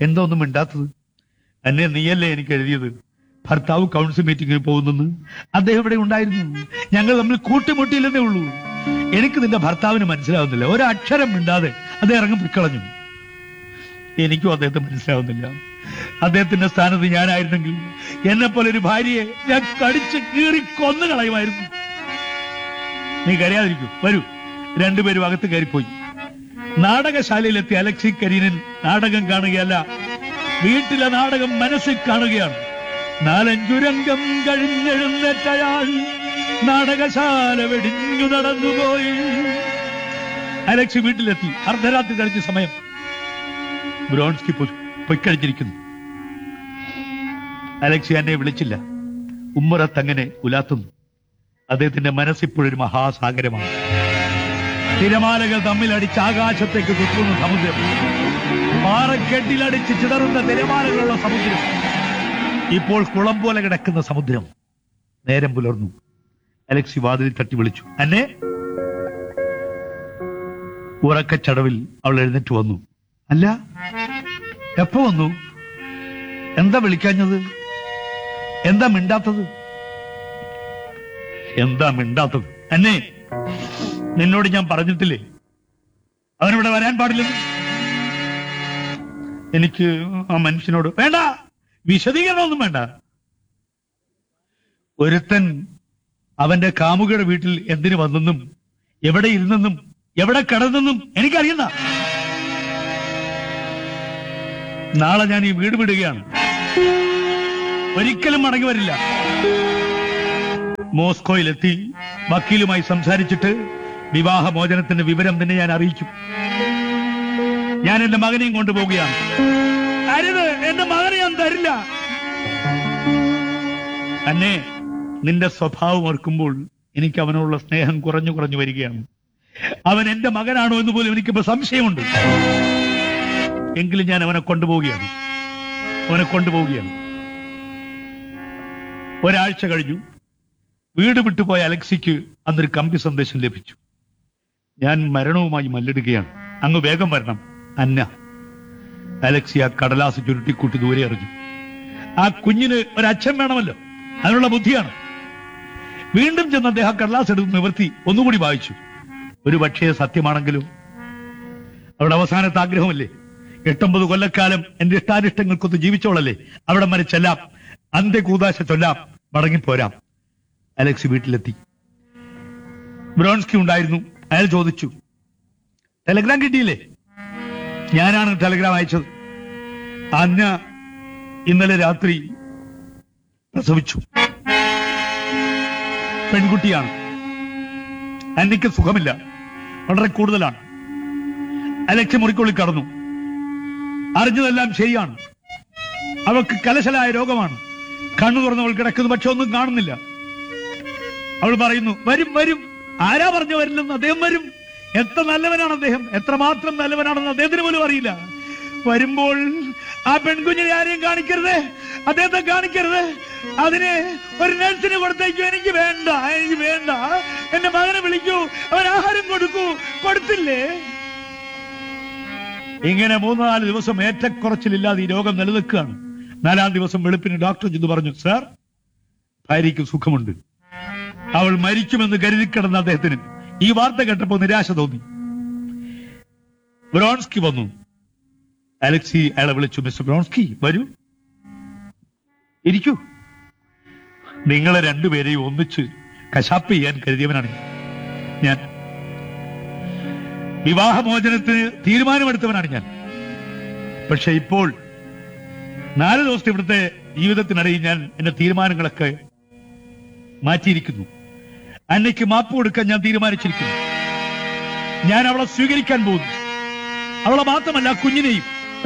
എന്താ ഒന്നും മിണ്ടാത്തത് എന്നെ നീയല്ലേ എനിക്ക് എഴുതിയത് ഭർത്താവ് കൗൺസിൽ മീറ്റിംഗിന് പോകുന്നെന്ന് അദ്ദേഹം ഇവിടെ ഉണ്ടായിരുന്നു ഞങ്ങൾ തമ്മിൽ കൂട്ടിമുട്ടിയില്ലെന്നേ ഉള്ളൂ എനിക്ക് നിന്റെ ഭർത്താവിന് മനസ്സിലാവുന്നില്ല ഒരക്ഷരം മിണ്ടാതെ അദ്ദേഹം ഇറങ്ങി പൊയ്ക്കളഞ്ഞു എനിക്കും അദ്ദേഹത്തെ മനസ്സിലാവുന്നില്ല അദ്ദേഹത്തിന്റെ സ്ഥാനത്ത് ഞാനായിരുന്നെങ്കിൽ എന്നെ പോലെ ഒരു ഭാര്യയെ ഞാൻ കടിച്ച് കീറി കൊന്നു കളയുമായിരുന്നു നീ കരയാതിരിക്കൂ വരൂ രണ്ടുപേരും അകത്ത് കയറിപ്പോയി നാടകശാലയിലെത്തിയ അലക്സി കരീനൻ നാടകം കാണുകയല്ല വീട്ടിലെ നാടകം മനസ്സിൽ കാണുകയാണ് നാലഞ്ചു രംഗം കഴിഞ്ഞെഴുന്നേറ്റയാൾ നാടകശാല വെടിഞ്ഞു നടന്നുപോയി അലക്സി വീട്ടിലെത്തി അർദ്ധരാത്രി കഴിച്ച സമയം ബ്രോൺസ്കി പൊ- പൊയ്ക്കഴിഞ്ഞിരിക്കുന്നു അലക്സി എന്നെ വിളിച്ചില്ല ഉമ്മറത്തങ്ങനെ ഉലാത്തുന്നു അദ്ദേഹത്തിന്റെ മനസ്സിപ്പോഴൊരു മഹാസാഗരമാണ് തിരമാലകൾ തമ്മിലടിച്ച് ആകാശത്തേക്ക് കുത്തുന്ന സമുദ്രം പാറക്കെട്ടിലടിച്ച് ചിതറുന്ന തിരമാലകളുള്ള സമുദ്രം ഇപ്പോൾ കുളം പോലെ കിടക്കുന്ന സമുദ്രം നേരം പുലർന്നു അലക്സി വാതിലിൽ തട്ടി വിളിച്ചു അന്നെ ഉറക്കച്ചടവിൽ അവൾ എഴുന്നേറ്റ് വന്നു അല്ല എപ്പോ വന്നു എന്താ വിളിക്കാഞ്ഞത് എന്താ മിണ്ടാത്തത് എന്താ മിണ്ടാത്തത് അന്നെ നിന്നോട് ഞാൻ പറഞ്ഞിട്ടില്ലേ അവനിവിടെ വരാൻ പാടില്ലെന്ന് എനിക്ക് ആ മനുഷ്യനോട് വേണ്ട വിശദീകരണമൊന്നും വേണ്ട ഒരുത്തൻ അവന്റെ കാമുകയുടെ വീട്ടിൽ എന്തിനു വന്നെന്നും എവിടെ ഇരുന്നെന്നും എവിടെ കിടന്നെന്നും എനിക്കറിയുന്ന നാളെ ഞാൻ ഈ വീട് വിടുകയാണ് ഒരിക്കലും മടങ്ങി വരില്ല മോസ്കോയിലെത്തി വക്കീലുമായി സംസാരിച്ചിട്ട് വിവാഹമോചനത്തിന്റെ വിവരം തന്നെ ഞാൻ അറിയിക്കും ഞാൻ എന്റെ മകനെയും കൊണ്ടുപോവുകയാണ് അരുത് എന്റെ മകനെ ഞാൻ തരില്ല തന്നെ നിന്റെ സ്വഭാവം ഓർക്കുമ്പോൾ എനിക്ക് അവനോടുള്ള സ്നേഹം കുറഞ്ഞു കുറഞ്ഞു വരികയാണ് അവൻ എന്റെ മകനാണോ എന്ന് പോലും എനിക്കിപ്പോ സംശയമുണ്ട് എങ്കിലും ഞാൻ അവനെ കൊണ്ടുപോവുകയാണ് അവനെ കൊണ്ടുപോവുകയാണ് ഒരാഴ്ച കഴിഞ്ഞു വീട് വിട്ടുപോയ അലക്സിക്ക് അന്നൊരു കമ്പി സന്ദേശം ലഭിച്ചു ഞാൻ മരണവുമായി മല്ലിടുകയാണ് അങ്ങ് വേഗം വരണം അന്ന അലക്സി ആ കടലാസ് ചുരുട്ടിക്കൂട്ടി ദൂരെ എറിഞ്ഞു ആ കുഞ്ഞിന് ഒരച്ഛൻ വേണമല്ലോ അതിനുള്ള ബുദ്ധിയാണ് വീണ്ടും ചെന്ന് അദ്ദേഹം ആ കടലാസ് എടുത്ത് നിവർത്തി ഒന്നുകൂടി വായിച്ചു ഒരു പക്ഷേ സത്യമാണെങ്കിലും അവിടെ അവസാനത്തെ ആഗ്രഹമല്ലേ എട്ടൊമ്പത് കൊല്ലക്കാലം എന്റെ ഇഷ്ടാനിഷ്ടങ്ങൾക്കൊത്ത് ജീവിച്ചോളല്ലേ അവിടെ വരെ ചെല്ലാം അന്ത്യകൂതാശ ചൊല്ലാം മടങ്ങിപ്പോരാം അലക്സ് വീട്ടിലെത്തി ബ്രോൺസ്കി ഉണ്ടായിരുന്നു അയാൾ ചോദിച്ചു ടെലഗ്രാം കിട്ടിയില്ലേ ഞാനാണ് ടെലഗ്രാം അയച്ചത് അന്ന ഇന്നലെ രാത്രി പ്രസവിച്ചു പെൺകുട്ടിയാണ് അന്നയ്ക്ക് സുഖമില്ല വളരെ കൂടുതലാണ് അലക്ഷ്യ മുറിക്കുള്ളിൽ കടന്നു അറിഞ്ഞതെല്ലാം ശരിയാണ് അവൾക്ക് കലശലായ രോഗമാണ് കണ്ണു തുറന്നവൾ കിടക്കുന്നു പക്ഷെ ഒന്നും കാണുന്നില്ല അവൾ പറയുന്നു വരും വരും ആരാ പറഞ്ഞു വരില്ലെന്ന് അദ്ദേഹം വരും എത്ര നല്ലവനാണ് അദ്ദേഹം എത്രമാത്രം നല്ലവനാണെന്ന് അദ്ദേഹത്തിന് പോലും അറിയില്ല വരുമ്പോൾ ആ പെൺകുഞ്ഞിനെ ആരെയും കാണിക്കരുത് അദ്ദേഹത്തെ കാണിക്കരുത് അതിന് ഒരു നഴ്സിന് കൊടുത്തേക്കു എനിക്ക് വേണ്ട എനിക്ക് വേണ്ട എന്റെ മകനെ വിളിക്കൂ അവൻ ആഹാരം കൊടുക്കൂ കൊടുത്തില്ലേ ഇങ്ങനെ മൂന്ന് നാല് ദിവസം ഏറ്റക്കുറച്ചിലില്ലാതെ ഈ രോഗം നിലനിൽക്കുകയാണ് നാലാം ദിവസം വെളുപ്പിന് ഡോക്ടർ ചെന്ന് പറഞ്ഞു സാർ ഭാര്യയ്ക്ക് സുഖമുണ്ട് അവൾ മരിക്കുമെന്ന് കരുതി കിടന്ന അദ്ദേഹത്തിന് ഈ വാർത്ത കേട്ടപ്പോൾ നിരാശ തോന്നി ബ്രോൺസ്കി വന്നു അലക്സി അയാളെ വിളിച്ചു മിസ്റ്റർ ബ്രോൺസ്കി വരൂ ഇരിക്കൂ നിങ്ങളെ രണ്ടുപേരെയും ഒന്നിച്ച് കശാപ്പ് ചെയ്യാൻ കരുതിയവനാണ് ഞാൻ വിവാഹമോചനത്തിന് തീരുമാനമെടുത്തവനാണ് ഞാൻ പക്ഷെ ഇപ്പോൾ നാല് ദിവസത്തെ ഇവിടുത്തെ ജീവിതത്തിനിടയിൽ ഞാൻ എന്റെ തീരുമാനങ്ങളൊക്കെ മാറ്റിയിരിക്കുന്നു അന്നയ്ക്ക് മാപ്പ് കൊടുക്കാൻ ഞാൻ തീരുമാനിച്ചിരിക്കുന്നു ഞാൻ അവളെ സ്വീകരിക്കാൻ പോകുന്നു അവളെ മാത്രമല്ല ആ കുഞ്ഞിനെയും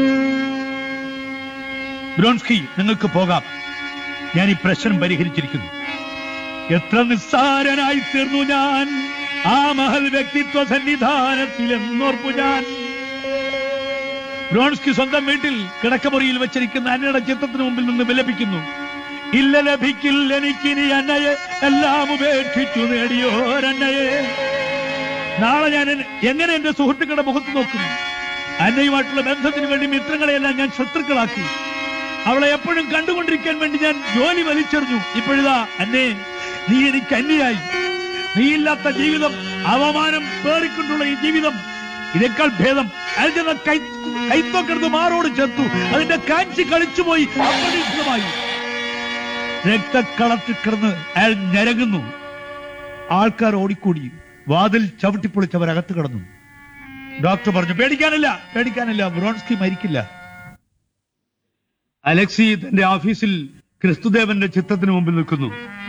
ബ്രോൺസ്കി നിങ്ങൾക്ക് പോകാം ഞാൻ ഈ പ്രശ്നം പരിഹരിച്ചിരിക്കുന്നു എത്ര നിസ്സാരനായി തീർന്നു ഞാൻ ആ മഹൽ വ്യക്തിത്വ സന്നിധാനത്തിൽ എന്നോർപ്പു ഞാൻ ബ്രോൺസ്കി സ്വന്തം വീട്ടിൽ കിടക്കമുറിയിൽ വെച്ചിരിക്കുന്ന അന്നയുടെ ചിത്രത്തിന് മുമ്പിൽ നിന്ന് വിലപിക്കുന്നു ഇല്ല ലഭിക്കില്ല എനിക്കിനി അന്നയെ എല്ലാം ഉപേക്ഷിച്ചു നേടിയോരന്നയെ നാളെ ഞാൻ എൻ- എങ്ങനെ എന്റെ സുഹൃത്തുക്കളുടെ മുഖത്ത് നോക്കും അന്നയുമായിട്ടുള്ള ബന്ധത്തിന് വേണ്ടി മിത്രങ്ങളെയെല്ലാം ഞാൻ ശത്രുക്കളാക്കി അവളെ എപ്പോഴും കണ്ടുകൊണ്ടിരിക്കാൻ വേണ്ടി ഞാൻ ജോലി വലിച്ചെറിഞ്ഞു ഇപ്പോഴിതാ അന്നെ നീ എനിക്ക് അന്യായി നീയില്ലാത്ത ജീവിതം അവമാനം പേറിക്കൊണ്ടുള്ള ഈ ജീവിതം ഇതിനേക്കാൾ ഭേദം അയാൾ ചെന്ന കൈ കൈത്തോക്കെടുത്ത് മാറോട് ചേർത്തു അതിന്റെ കാഞ്ചി കളിച്ചുപോയി അപ്രതീക്ഷിതമായി രക്തക്കളത്തിൽ കിടന്ന് അയാൾ ഞരങ്ങുന്നു ആൾക്കാർ ഓടിക്കൂടി വാതിൽ ചവിട്ടിപ്പൊളിച്ചവർ അകത്ത് കിടന്നു ഡോക്ടർ പറഞ്ഞു പേടിക്കാനില്ല പേടിക്കാനില്ല ബ്രോൺസ്കി മരിക്കില്ല അലക്സി തന്റെ ഓഫീസിൽ ക്രിസ്തുദേവന്റെ ചിത്രത്തിന് മുമ്പിൽ നിൽക്കുന്നു